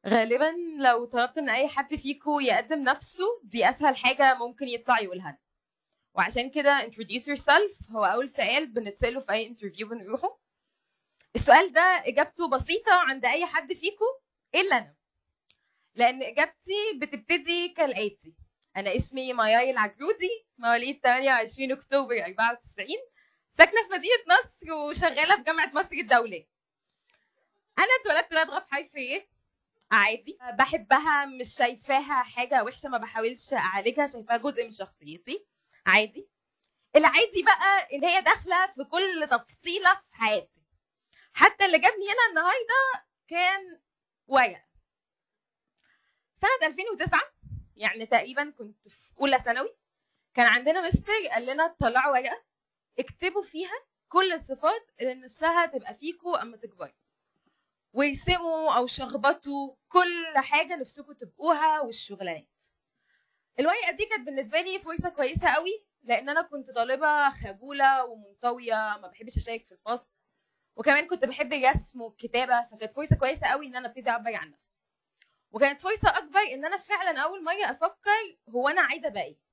غالبا لو طلبت من اي حد فيكم يقدم نفسه دي اسهل حاجه ممكن يطلع يقولها لنا. وعشان كده introduce yourself هو اول سؤال بنتساله في اي انترفيو بنروحه السؤال ده اجابته بسيطه عند اي حد فيكم الا انا لان اجابتي بتبتدي كالاتي انا اسمي ماياي العجرودي مواليد 28 اكتوبر 94 ساكنه في مدينه نصر وشغاله في جامعه مصر الدوليه انا اتولدت نادغه في حيفيه عادي بحبها مش شايفاها حاجه وحشه ما بحاولش اعالجها شايفاها جزء من شخصيتي عادي العادي بقى ان هي داخله في كل تفصيله في حياتي حتى اللي جابني هنا النهارده كان ورق سنه 2009 يعني تقريبا كنت في اولى ثانوي كان عندنا مستر قال لنا طلعوا ورقه اكتبوا فيها كل الصفات اللي نفسها تبقى فيكوا اما تكبروا ويرسموا او شخبطوا كل حاجه نفسكم تبقوها والشغلانات الورقه دي كانت بالنسبه لي فرصه كويسه قوي لان انا كنت طالبه خجوله ومنطويه ما بحبش اشارك في الفصل وكمان كنت بحب الرسم والكتابه فكانت فرصه كويسه قوي ان انا ابتدي اعبر عن نفسي وكانت فرصه اكبر ان انا فعلا اول مره افكر هو انا عايزه ابقى ايه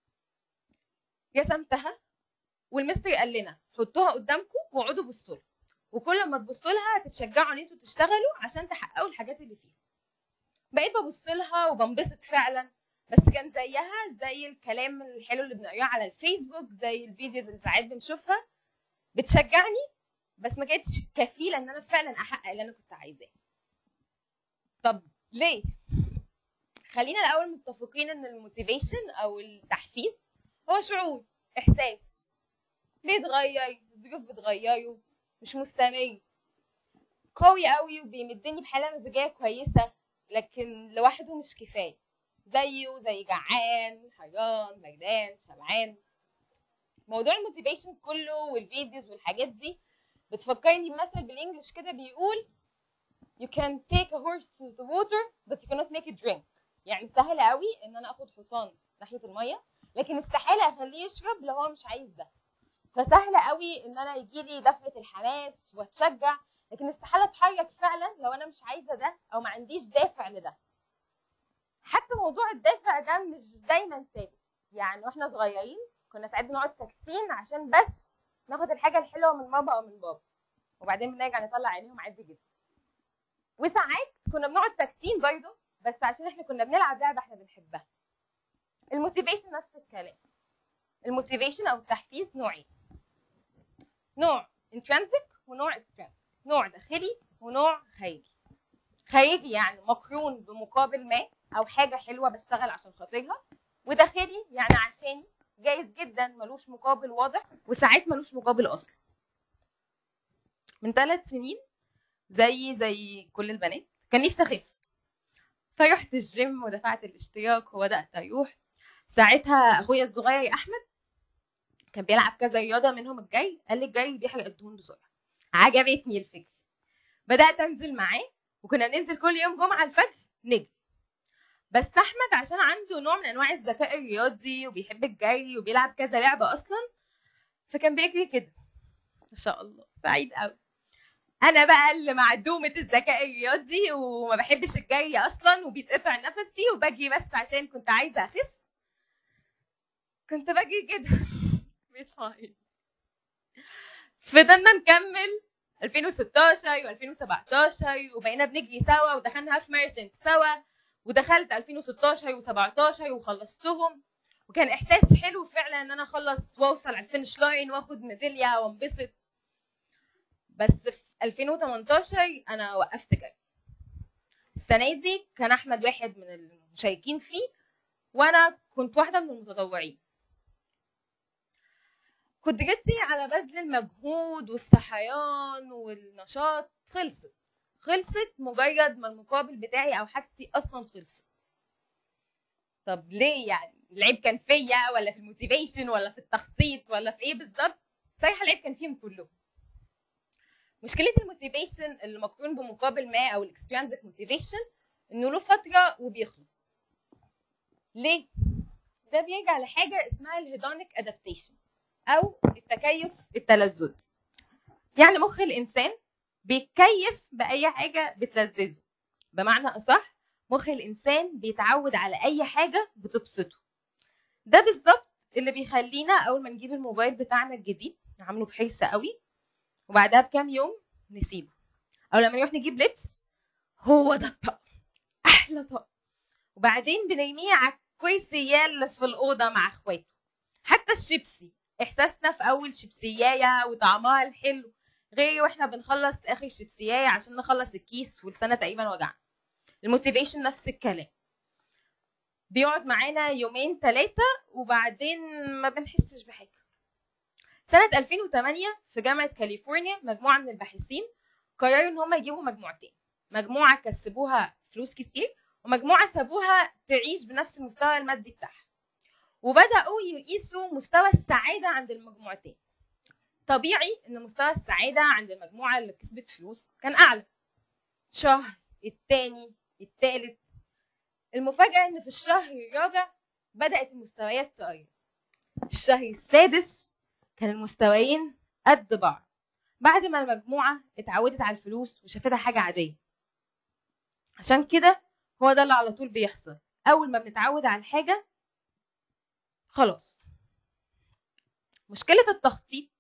رسمتها والمستر قال لنا حطوها قدامكم واقعدوا بصوا لها وكل ما تبصوا لها تتشجعوا ان انتوا تشتغلوا عشان تحققوا الحاجات اللي فيها بقيت ببص لها وبنبسط فعلا بس كان زيها زي الكلام الحلو اللي بنقراه على الفيسبوك زي الفيديوز اللي ساعات بنشوفها بتشجعني بس ما كانتش كفيله ان انا فعلا احقق اللي انا كنت عايزاه طب ليه خلينا الاول متفقين ان الموتيفيشن او التحفيز هو شعور احساس بيتغير الظروف بتغيره مش مستمر قوي قوي وبيمدني بحاله مزاجيه كويسه لكن لوحده مش كفايه زيه زي جعان حيران بردان شبعان موضوع الموتيفيشن كله والفيديوز والحاجات دي بتفكرني بمثل بالانجلش كده بيقول you can take a horse to the water but you cannot make it drink يعني سهل قوي ان انا اخد حصان ناحيه الميه لكن استحاله اخليه يشرب لو هو مش عايز ده فسهل قوي ان انا يجي لي دفعه الحماس واتشجع لكن استحاله اتحرك فعلا لو انا مش عايزه ده او ما عنديش دافع لده حتى موضوع الدافع ده مش دايما ثابت يعني واحنا صغيرين كنا ساعات بنقعد ساكتين عشان بس ناخد الحاجه الحلوه من ماما او من بابا وبعدين بنرجع نطلع عينيهم عادي جدا وساعات كنا بنقعد ساكتين برضه بس عشان احنا كنا بنلعب لعبه احنا بنحبها الموتيفيشن نفس الكلام الموتيفيشن او التحفيز نوعين نوع intrinsic ونوع extrinsic نوع داخلي ونوع خارجي خارجي يعني مقرون بمقابل ما او حاجه حلوه بشتغل عشان خاطرها وداخلي يعني عشاني جايز جدا ملوش مقابل واضح وساعات ملوش مقابل اصلا من ثلاث سنين زي زي كل البنات كان نفسي اخس فرحت الجيم ودفعت الاشتراك وبدات اروح ساعتها اخويا الصغير احمد كان بيلعب كذا رياضه منهم الجري قال لي الجري بيحرق الدهون بسرعه عجبتني الفكره بدات انزل معاه وكنا بننزل كل يوم جمعه الفجر نجري بس احمد عشان عنده نوع من انواع الذكاء الرياضي وبيحب الجري وبيلعب كذا لعبه اصلا فكان بيجري كده ما شاء الله سعيد قوي انا بقى اللي معدومه الذكاء الرياضي وما بحبش الجري اصلا وبيتقطع نفسي وبجري بس عشان كنت عايزه اخس كنت بجري كده بيطلع ايه فضلنا نكمل 2016 و2017 وبقينا بنجري سوا ودخلنا هاف ماراثون سوا ودخلت 2016 و17 وخلصتهم وكان احساس حلو فعلا ان انا اخلص واوصل على الفينش لاين واخد ميداليه وانبسط بس في 2018 انا وقفت جري السنه دي كان احمد واحد من المشاركين فيه وانا كنت واحده من المتطوعين قدرتي على بذل المجهود والصحيان والنشاط خلصت خلصت مجرد ما المقابل بتاعي او حاجتي اصلا خلصت طب ليه يعني العيب كان فيا ولا في الموتيفيشن ولا في التخطيط ولا في ايه بالظبط صحيح العيب كان فيهم كلهم مشكله الموتيفيشن اللي مقرون بمقابل ما او الاكسترانزك موتيفيشن انه له فتره وبيخلص ليه ده بيرجع لحاجه اسمها الهيدونيك ادابتيشن او التكيف التلذذي يعني مخ الانسان بيتكيف باي حاجه بتلذذه بمعنى اصح مخ الانسان بيتعود على اي حاجه بتبسطه ده بالظبط اللي بيخلينا اول ما نجيب الموبايل بتاعنا الجديد نعمله بحرص قوي وبعدها بكام يوم نسيبه او لما نروح نجيب لبس هو ده الطقم احلى طقم وبعدين بنرميه على الكرسي اللي في الاوضه مع اخواته حتى الشيبسي احساسنا في اول شيبسيايه وطعمها الحلو غير واحنا بنخلص اخر شيبسيايه عشان نخلص الكيس والسنه تقريبا وجعنا الموتيفيشن نفس الكلام بيقعد معانا يومين ثلاثه وبعدين ما بنحسش بحاجه سنة 2008 في جامعة كاليفورنيا مجموعة من الباحثين قرروا إن هم يجيبوا مجموعتين مجموعة كسبوها فلوس كتير ومجموعة سابوها تعيش بنفس المستوى المادي بتاعها وبدأوا يقيسوا مستوى السعادة عند المجموعتين طبيعي إن مستوى السعادة عند المجموعة اللي كسبت فلوس كان أعلى شهر التاني التالت المفاجأة إن في الشهر الرابع بدأت المستويات تقرب الشهر السادس كان المستويين قد بعض بعد ما المجموعة اتعودت على الفلوس وشافتها حاجة عادية عشان كده هو ده اللي على طول بيحصل أول ما بنتعود على الحاجة خلاص مشكلة التخطيط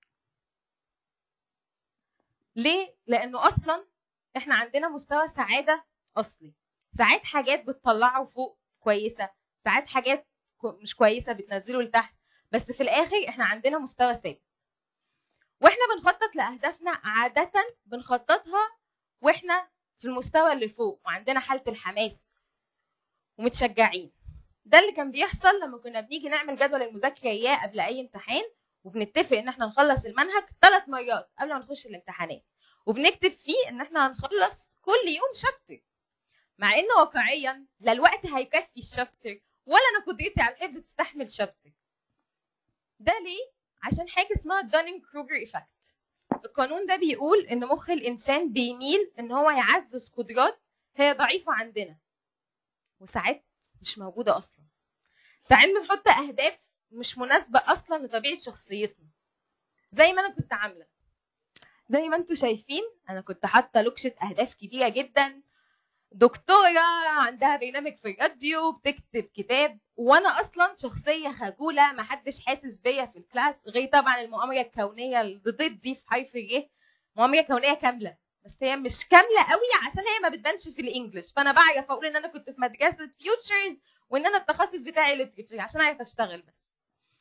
ليه؟ لأنه أصلا إحنا عندنا مستوى سعادة أصلي ساعات حاجات بتطلعه فوق كويسة ساعات حاجات مش كويسة بتنزله لتحت بس في الآخر إحنا عندنا مستوى ثابت واحنا بنخطط لاهدافنا عاده بنخططها واحنا في المستوى اللي فوق وعندنا حاله الحماس ومتشجعين ده اللي كان بيحصل لما كنا بنيجي نعمل جدول المذاكره اياه قبل اي امتحان وبنتفق ان احنا نخلص المنهج ثلاث مرات قبل ما نخش الامتحانات وبنكتب فيه ان احنا هنخلص كل يوم شابتر مع ان واقعيا لا الوقت هيكفي الشابتر ولا انا قدرتي على الحفظ تستحمل شابتر ده ليه عشان حاجه اسمها دانينج كروجر ايفكت القانون ده بيقول ان مخ الانسان بيميل ان هو يعزز قدرات هي ضعيفه عندنا وساعات مش موجوده اصلا ساعات بنحط اهداف مش مناسبه اصلا لطبيعه شخصيتنا زي ما انا كنت عامله زي ما انتم شايفين انا كنت حاطه لوكشه اهداف كبيره جدا دكتورة عندها برنامج في الراديو بتكتب كتاب وانا اصلا شخصية خجولة محدش حاسس بيا في الكلاس غير طبعا المؤامرة الكونية اللي ضدي في حرف ج مؤامرة كونية كاملة بس هي مش كاملة قوي عشان هي ما بتبانش في الانجليش فانا بعرف اقول ان انا كنت في مدرسة فيوتشرز وان انا التخصص بتاعي ليتريتشر عشان اعرف اشتغل بس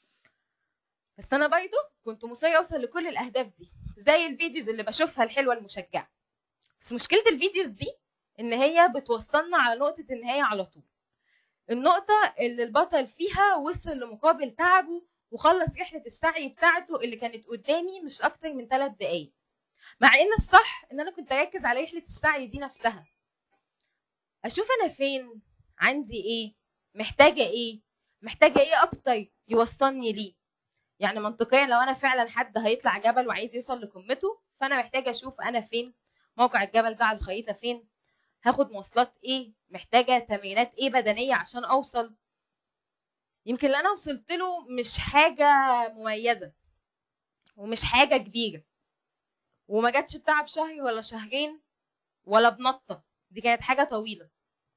بس انا برضه كنت مصرة اوصل لكل الاهداف دي زي الفيديوز اللي بشوفها الحلوة المشجعة بس مشكلة الفيديوز دي ان هي بتوصلنا على نقطه النهايه على طول النقطه اللي البطل فيها وصل لمقابل تعبه وخلص رحله السعي بتاعته اللي كانت قدامي مش اكتر من ثلاث دقايق مع ان الصح ان انا كنت اركز على رحله السعي دي نفسها اشوف انا فين عندي ايه محتاجه ايه محتاجه ايه اكتر يوصلني ليه يعني منطقيا لو انا فعلا حد هيطلع جبل وعايز يوصل لقمته فانا محتاجه اشوف انا فين موقع الجبل ده على الخريطه فين هاخد مواصلات ايه محتاجه تمرينات ايه بدنيه عشان اوصل يمكن اللي انا وصلت له مش حاجه مميزه ومش حاجه كبيره وما جاتش بتعب شهر ولا شهرين ولا بنطه دي كانت حاجه طويله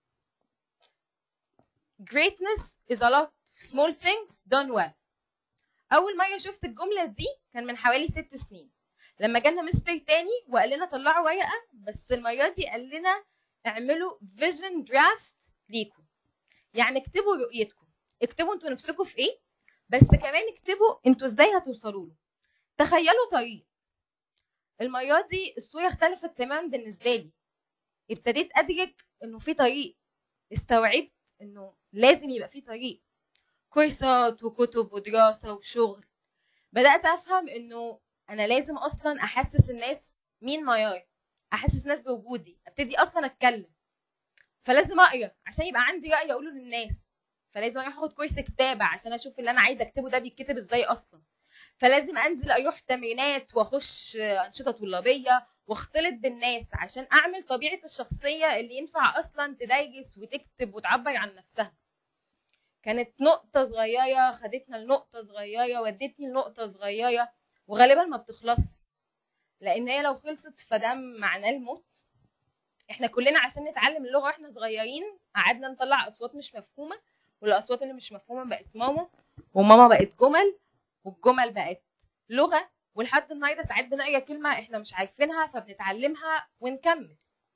greatness is a lot of small things done well اول مره شفت الجمله دي كان من حوالي ست سنين لما جالنا مستر تاني وقال لنا طلعوا ورقه بس المره دي قال لنا اعملوا فيجن درافت ليكم يعني اكتبوا رؤيتكم اكتبوا انتوا نفسكم في ايه بس كمان اكتبوا انتوا ازاي هتوصلوا له تخيلوا طريق المره دي الصوره اختلفت تماما بالنسبه لي ابتديت ادرك انه في طريق استوعبت انه لازم يبقى في طريق كورسات وكتب ودراسه وشغل بدات افهم انه انا لازم اصلا احسس الناس مين ميار احسس الناس بوجودي ابتدي اصلا اتكلم فلازم اقرا عشان يبقى عندي راي اقوله للناس فلازم اروح اخد كورس كتابه عشان اشوف اللي انا عايزه اكتبه ده بيتكتب ازاي اصلا فلازم انزل اروح تمرينات واخش انشطه طلابيه واختلط بالناس عشان اعمل طبيعه الشخصيه اللي ينفع اصلا تدرس وتكتب وتعبر عن نفسها كانت نقطه صغيره خدتنا لنقطه صغيره ودتني لنقطه صغيره وغالبا ما بتخلص لان هي لو خلصت فده معناه الموت احنا كلنا عشان نتعلم اللغه واحنا صغيرين قعدنا نطلع اصوات مش مفهومه والاصوات اللي مش مفهومه بقت ماما وماما بقت جمل والجمل بقت لغه ولحد النهارده ساعات بنقرا كلمه احنا مش عارفينها فبنتعلمها ونكمل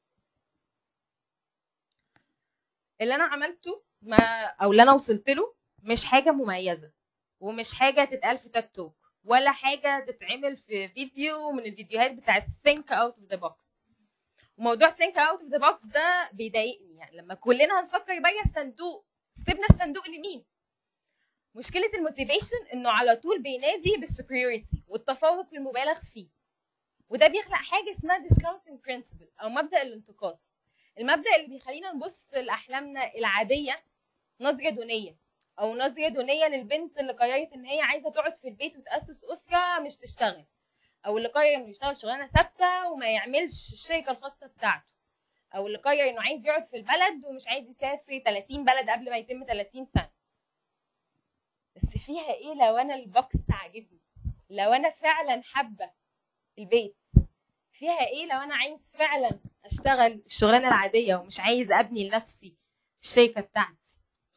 اللي انا عملته ما او اللي انا وصلت له مش حاجه مميزه ومش حاجه تتقال في تيك توك ولا حاجه تتعمل في فيديو من الفيديوهات بتاعت think out of the box وموضوع think out of the box ده بيضايقني يعني لما كلنا هنفكر بره الصندوق سيبنا الصندوق لمين مشكله الموتيفيشن انه على طول بينادي بالسوبريوريتي والتفوق المبالغ فيه وده بيخلق حاجه اسمها discounting principle او مبدا الانتقاص المبدا اللي بيخلينا نبص لاحلامنا العاديه نظره دونيه او نظره دونيه للبنت اللي قررت ان هي عايزه تقعد في البيت وتاسس اسره مش تشتغل او اللي قرر انه يشتغل شغلانه ثابته وما يعملش الشركه الخاصه بتاعته او اللي قرر انه عايز يقعد في البلد ومش عايز يسافر 30 بلد قبل ما يتم 30 سنه بس فيها ايه لو انا البوكس عاجبني لو انا فعلا حابه البيت فيها ايه لو انا عايز فعلا اشتغل الشغلانه العاديه ومش عايز ابني لنفسي الشركه بتاعتي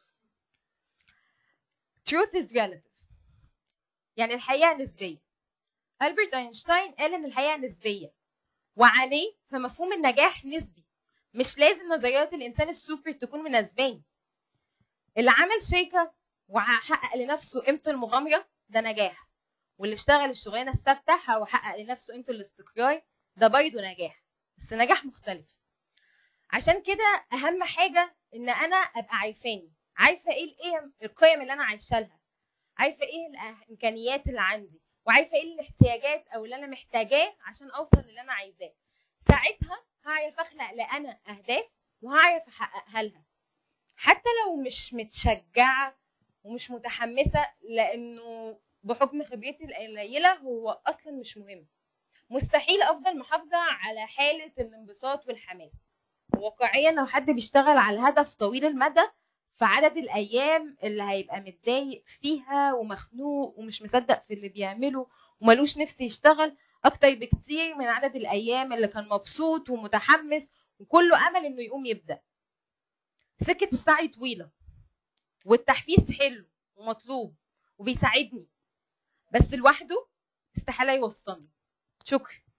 truth is relative يعني الحقيقه نسبيه ألبرت أينشتاين قال إن الحقيقة نسبية وعليه فمفهوم النجاح نسبي مش لازم نظريات الإنسان السوبر تكون مناسباني اللي عمل شركة وحقق لنفسه قيمة المغامرة ده نجاح واللي اشتغل الشغلانة الثابتة وحقق لنفسه قيمة الاستقرار ده برضه نجاح بس نجاح مختلف عشان كده أهم حاجة إن أنا أبقى عارفاني عارفة إيه القيم القيم اللي أنا عايشة لها عارفة إيه الإمكانيات اللي عندي وعارفه ايه الاحتياجات او اللي انا محتاجاه عشان اوصل للي انا عايزاه ساعتها هعرف اخلق لانا اهداف وهعرف احققها لها حتى لو مش متشجعه ومش متحمسه لانه بحكم خبرتي القليله هو اصلا مش مهم مستحيل افضل محافظه على حاله الانبساط والحماس واقعيا لو حد بيشتغل على هدف طويل المدى فعدد الايام اللي هيبقى متضايق فيها ومخنوق ومش مصدق في اللي بيعمله وملوش نفس يشتغل اكتر بكتير من عدد الايام اللي كان مبسوط ومتحمس وكله امل انه يقوم يبدا سكه السعي طويله والتحفيز حلو ومطلوب وبيساعدني بس لوحده استحاله يوصلني شكرا